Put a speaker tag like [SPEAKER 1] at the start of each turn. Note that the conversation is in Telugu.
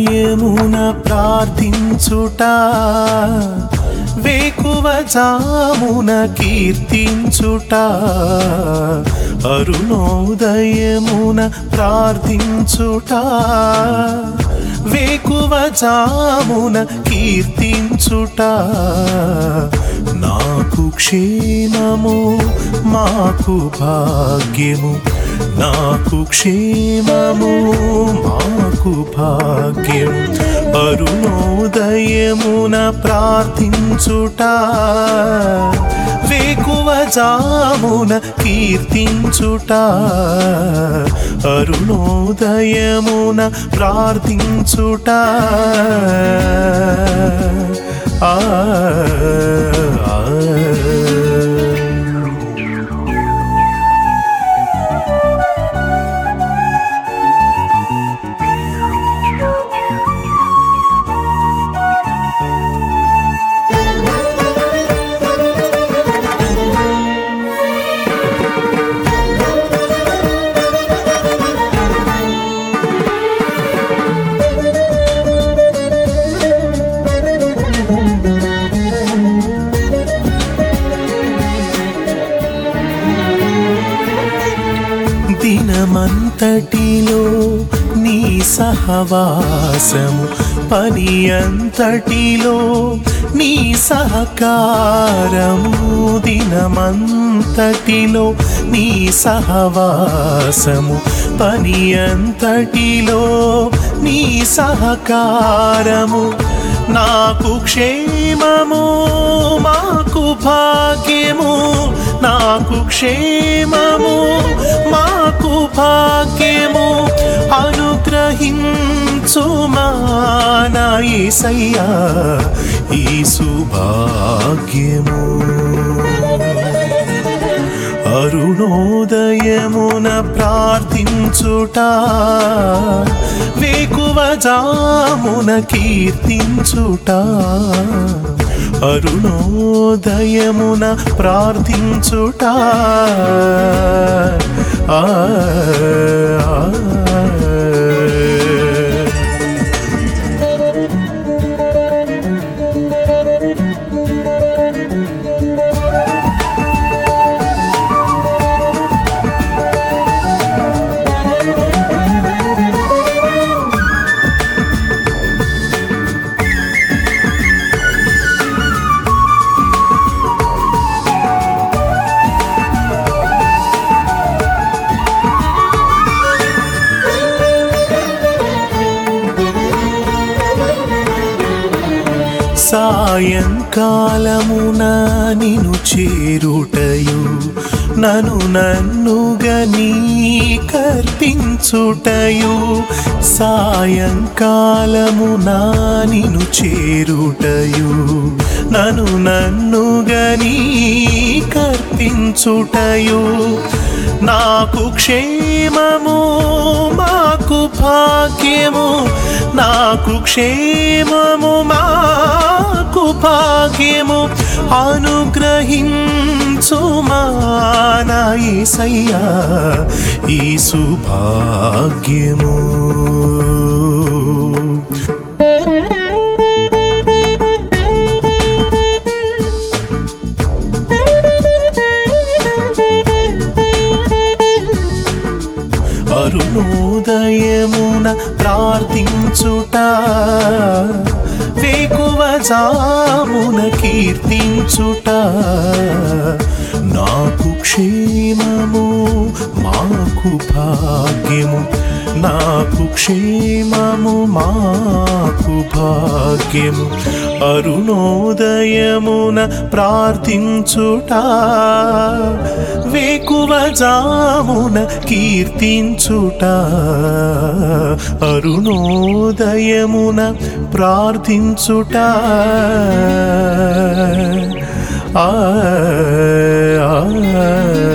[SPEAKER 1] అరుణోదయమున ప్రార్థించుట వేకువ జామున కీర్తించుట అరుణోదయమున ప్రార్థించుట వేకువ జామున కీర్తించుట నాకు క్షేమము మాకు భాగ్యము నాకు క్షేమము మాకు భాగ్యం అరుణోదయమున ప్రార్థించుట వేకువ జామున కీర్తించుట అరుణోదయమున ప్రార్థించుట ఆ ఆ. దినమంతటిలో నీ సహవాసము పని అంతటిలో నీ సహకారము దినమంతటిలో నీ సహవాసము పని అంతటిలో నీ సహకారము నాకు క్షేమము మాకు భాగ్యము నాకు క్షేమము మాకు భాగ్యము అనుగ్రహించు మానయ్యా ఈ సుభాగ్యము అరుణోదయమున ప్రార్థించుట వేకువ జామున కీర్తించుట అరుణోదయమున ప్రార్థించుట ఆ, ఆ, ఆ. సాయంకాలమున నిను చేరుటయు నను నన్నుగని కర్పించుటయు సాయంకాలమున నిను చేరుటయు నను నన్నుగని కర్పించుటయు నాకు క్షేమము మాకు భాగ్యము నాకు క్షేమము మాకు భాగ్యము అనుగ్రహించు మానయ్యా ఈ సుభాగ్యము అరుణోదయమున ప్రార్థించుట వేకువ జామున కీర్తించుట నాకు క్షేమము మాకు భాగ్యము నాకు క్షేమము మాకు భాగ్యము అరుణోదయమున ప్రార్థించుట వేకువ జామున కీర్తించుట అరుణోదయమున ప్రార్థించుట ఆ ఆ